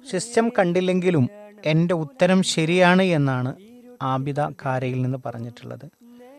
System കണ്ടില്ലെങ്കിലും എൻ്റെ ഉത്തരം ശരിയാണ് എന്നാണ് ആബിദ കാരയിൽ നിന്ന് പറഞ്ഞിട്ടുള്ളത്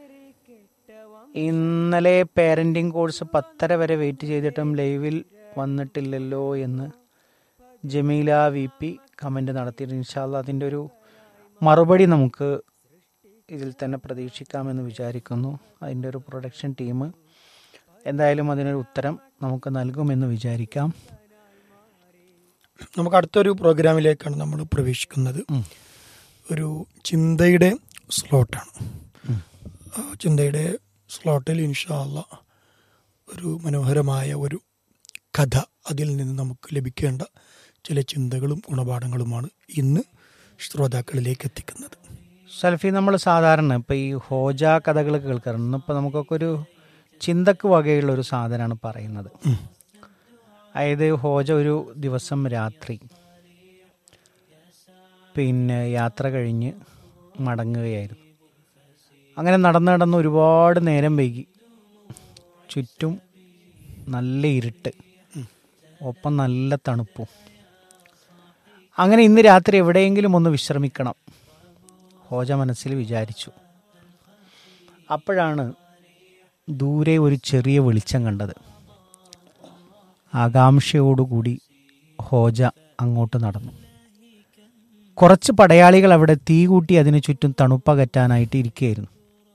ഇന്നലെ പേരൻറ്റിങ് കോഴ്സ് പത്തര വരെ വെയിറ്റ് ചെയ്തിട്ടും ലൈവിൽ വന്നിട്ടില്ലല്ലോ എന്ന് ജമീല വി പി കമൻ്റ് നടത്തിയിട്ട് ഇൻഷാല്ല അതിൻ്റെ ഒരു മറുപടി നമുക്ക് ഇതിൽ തന്നെ പ്രതീക്ഷിക്കാമെന്ന് വിചാരിക്കുന്നു അതിൻ്റെ ഒരു പ്രൊഡക്ഷൻ ടീം എന്തായാലും അതിനൊരു ഉത്തരം നമുക്ക് നൽകുമെന്ന് വിചാരിക്കാം നമുക്ക് അടുത്തൊരു പ്രോഗ്രാമിലേക്കാണ് നമ്മൾ പ്രവേശിക്കുന്നത് ഉം. ഒരു ചിന്തയുടെ സ്ലോട്ടാണ് ആ ചിന്തയുടെ സ്ലോട്ടിൽ ഇൻഷാല്ല ഒരു മനോഹരമായ ഒരു കഥ അതിൽ നിന്ന് നമുക്ക് ലഭിക്കേണ്ട ചില ചിന്തകളും ഗുണപാഠങ്ങളുമാണ് ഇന്ന് ശ്രോതാക്കളിലേക്ക് എത്തിക്കുന്നത് സൽഫി നമ്മൾ സാധാരണ ഇപ്പം ഈ ഹോജ കഥകൾ കേൾക്കാറുണ്ട് ഇന്നിപ്പോൾ നമുക്കൊക്കെ ഒരു ചിന്തക്ക് വകയുള്ള ഒരു സാധനമാണ് പറയുന്നത് ഉം. അതായത് ഹോജ ഒരു ദിവസം രാത്രി പിന്നെ യാത്ര കഴിഞ്ഞ് മടങ്ങുകയായിരുന്നു അങ്ങനെ നടന്ന് നടന്ന് ഒരുപാട് നേരം വൈകി ചുറ്റും നല്ല ഇരുട്ട് ഒപ്പം നല്ല തണുപ്പും അങ്ങനെ ഇന്ന് രാത്രി എവിടെയെങ്കിലും ഒന്ന് വിശ്രമിക്കണം ഹോജ മനസ്സിൽ വിചാരിച്ചു അപ്പോഴാണ് ദൂരെ ഒരു ചെറിയ വെളിച്ചം കണ്ടത് ആകാംക്ഷയോടുകൂടി ഹോജ അങ്ങോട്ട് നടന്നു കുറച്ച് പടയാളികൾ അവിടെ തീ കൂട്ടി അതിനു ചുറ്റും തണുപ്പകറ്റാനായിട്ട് ഇരിക്കുകയായിരുന്നു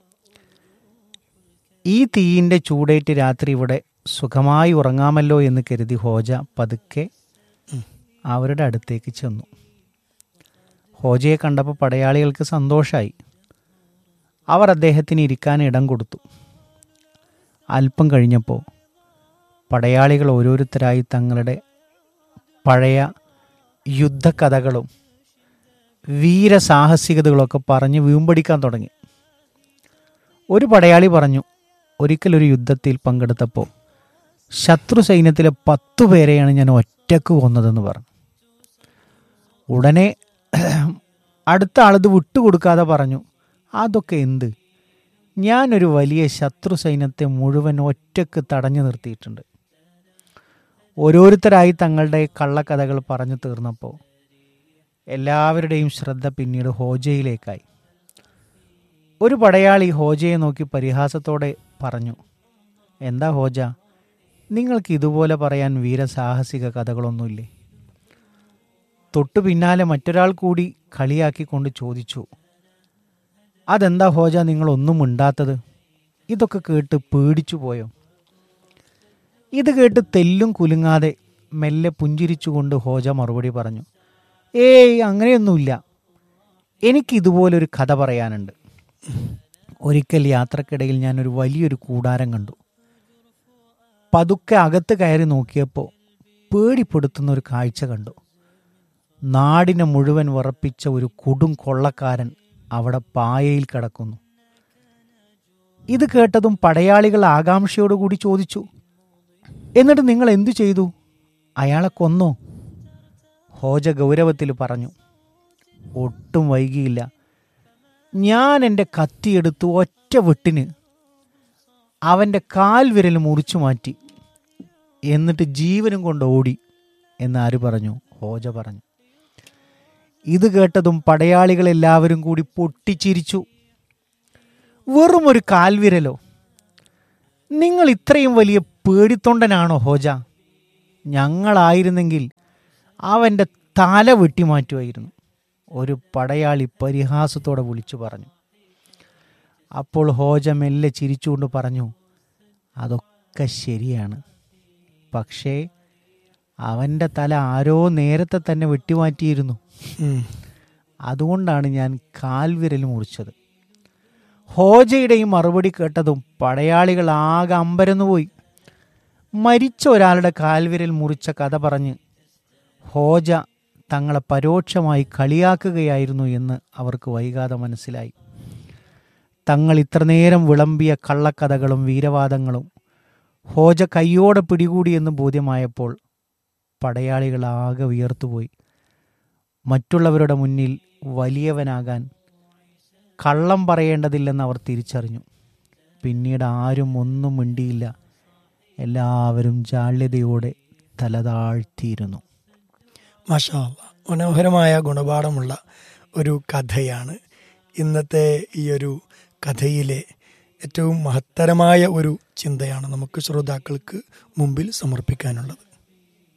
ഈ തീയിൻ്റെ ചൂടേറ്റ് രാത്രി ഇവിടെ സുഖമായി ഉറങ്ങാമല്ലോ എന്ന് കരുതി ഹോജ പതുക്കെ അവരുടെ അടുത്തേക്ക് ചെന്നു ഹോജയെ കണ്ടപ്പോൾ പടയാളികൾക്ക് സന്തോഷമായി അവർ അദ്ദേഹത്തിന് ഇരിക്കാൻ ഇടം കൊടുത്തു അല്പം കഴിഞ്ഞപ്പോൾ പടയാളികൾ ഓരോരുത്തരായി തങ്ങളുടെ പഴയ യുദ്ധകഥകളും വീരസാഹസികതകളൊക്കെ പറഞ്ഞ് വീമ്പടിക്കാൻ തുടങ്ങി ഒരു പടയാളി പറഞ്ഞു ഒരിക്കലൊരു യുദ്ധത്തിൽ പങ്കെടുത്തപ്പോൾ ശത്രു സൈന്യത്തിലെ പത്തു പേരെയാണ് ഞാൻ ഒറ്റക്ക് കൊന്നതെന്ന് പറഞ്ഞു ഉടനെ അടുത്ത ആളിത് വിട്ടുകൊടുക്കാതെ പറഞ്ഞു അതൊക്കെ എന്ത് ഞാനൊരു വലിയ ശത്രു സൈന്യത്തെ മുഴുവൻ ഒറ്റക്ക് തടഞ്ഞു നിർത്തിയിട്ടുണ്ട് ഓരോരുത്തരായി തങ്ങളുടെ കള്ളക്കഥകൾ പറഞ്ഞു തീർന്നപ്പോൾ എല്ലാവരുടെയും ശ്രദ്ധ പിന്നീട് ഹോജയിലേക്കായി ഒരു പടയാളി ഹോജയെ നോക്കി പരിഹാസത്തോടെ പറഞ്ഞു എന്താ ഹോജ നിങ്ങൾക്ക് ഇതുപോലെ പറയാൻ വീരസാഹസിക കഥകളൊന്നുമില്ലേ തൊട്ടു പിന്നാലെ മറ്റൊരാൾ കൂടി കളിയാക്കിക്കൊണ്ട് ചോദിച്ചു അതെന്താ ഹോജ നിങ്ങളൊന്നും മിണ്ടാത്തത് ഇതൊക്കെ കേട്ട് പേടിച്ചു പോയോ ഇത് കേട്ട് തെല്ലും കുലുങ്ങാതെ മെല്ലെ പുഞ്ചിരിച്ചുകൊണ്ട് ഹോജ മറുപടി പറഞ്ഞു ഏയ് അങ്ങനെയൊന്നുമില്ല എനിക്ക് ഇതുപോലൊരു കഥ പറയാനുണ്ട് ഒരിക്കൽ യാത്രക്കിടയിൽ ഞാനൊരു വലിയൊരു കൂടാരം കണ്ടു പതുക്കെ അകത്ത് കയറി നോക്കിയപ്പോൾ പേടിപ്പെടുത്തുന്ന ഒരു കാഴ്ച കണ്ടു നാടിനെ മുഴുവൻ വിറപ്പിച്ച ഒരു കൊടും കൊള്ളക്കാരൻ അവിടെ പായയിൽ കിടക്കുന്നു ഇത് കേട്ടതും പടയാളികൾ ആകാംക്ഷയോടുകൂടി ചോദിച്ചു എന്നിട്ട് നിങ്ങൾ എന്തു ചെയ്തു അയാളെ കൊന്നോ ഹോജ ഗൗരവത്തിൽ പറഞ്ഞു ഒട്ടും വൈകിയില്ല ഞാൻ എൻ്റെ കത്തിയെടുത്ത് ഒറ്റ വെട്ടിന് അവൻ്റെ കാൽ വിരൽ മുറിച്ചു മാറ്റി എന്നിട്ട് ജീവനും കൊണ്ട് ഓടി എന്നാര് പറഞ്ഞു ഹോജ പറഞ്ഞു ഇത് കേട്ടതും പടയാളികളെല്ലാവരും കൂടി പൊട്ടിച്ചിരിച്ചു വെറും ഒരു കാൽവിരലോ നിങ്ങൾ ഇത്രയും വലിയ പേടിത്തൊണ്ടനാണോ ഹോജ ഞങ്ങളായിരുന്നെങ്കിൽ അവൻ്റെ തല വെട്ടിമാറ്റുമായിരുന്നു ഒരു പടയാളി പരിഹാസത്തോടെ വിളിച്ചു പറഞ്ഞു അപ്പോൾ ഹോജ മെല്ലെ ചിരിച്ചുകൊണ്ട് പറഞ്ഞു അതൊക്കെ ശരിയാണ് പക്ഷേ അവൻ്റെ തല ആരോ നേരത്തെ തന്നെ വെട്ടിമാറ്റിയിരുന്നു ഉം. അതുകൊണ്ടാണ് ഞാൻ കാൽവിരൽ മുറിച്ചത് ഹോജയുടെയും മറുപടി കേട്ടതും പടയാളികൾ ആകെ അമ്പരന്നുപോയി മരിച്ച ഒരാളുടെ കാൽവിരൽ മുറിച്ച കഥ പറഞ്ഞ് ഹോജ തങ്ങളെ പരോക്ഷമായി കളിയാക്കുകയായിരുന്നു എന്ന് അവർക്ക് വൈകാതെ മനസ്സിലായി തങ്ങൾ ഇത്രനേരം വിളമ്പിയ കള്ളക്കഥകളും വീരവാദങ്ങളും ഹോജ കയ്യോടെ പിടികൂടിയെന്ന് ബോധ്യമായപ്പോൾ പടയാളികൾ ആകെ ഉയർത്തുപോയി മറ്റുള്ളവരുടെ മുന്നിൽ വലിയവനാകാൻ കള്ളം പറയേണ്ടതില്ലെന്ന് അവർ തിരിച്ചറിഞ്ഞു പിന്നീട് ആരും ഒന്നും മിണ്ടിയില്ല എല്ലാവരും ജാള്യതയോടെ തലതാഴ്ത്തിയിരുന്നു മാഷാ അല്ലാ. മനോഹരമായ ഗുണപാഠമുള്ള ഒരു കഥയാണ് ഇന്നത്തെ ഈ ഒരു കഥയിലെ ഏറ്റവും മഹത്തരമായ ഒരു ചിന്തയാണ് നമുക്ക് ശ്രോതാക്കൾക്ക് മുമ്പിൽ സമർപ്പിക്കാനുള്ളത്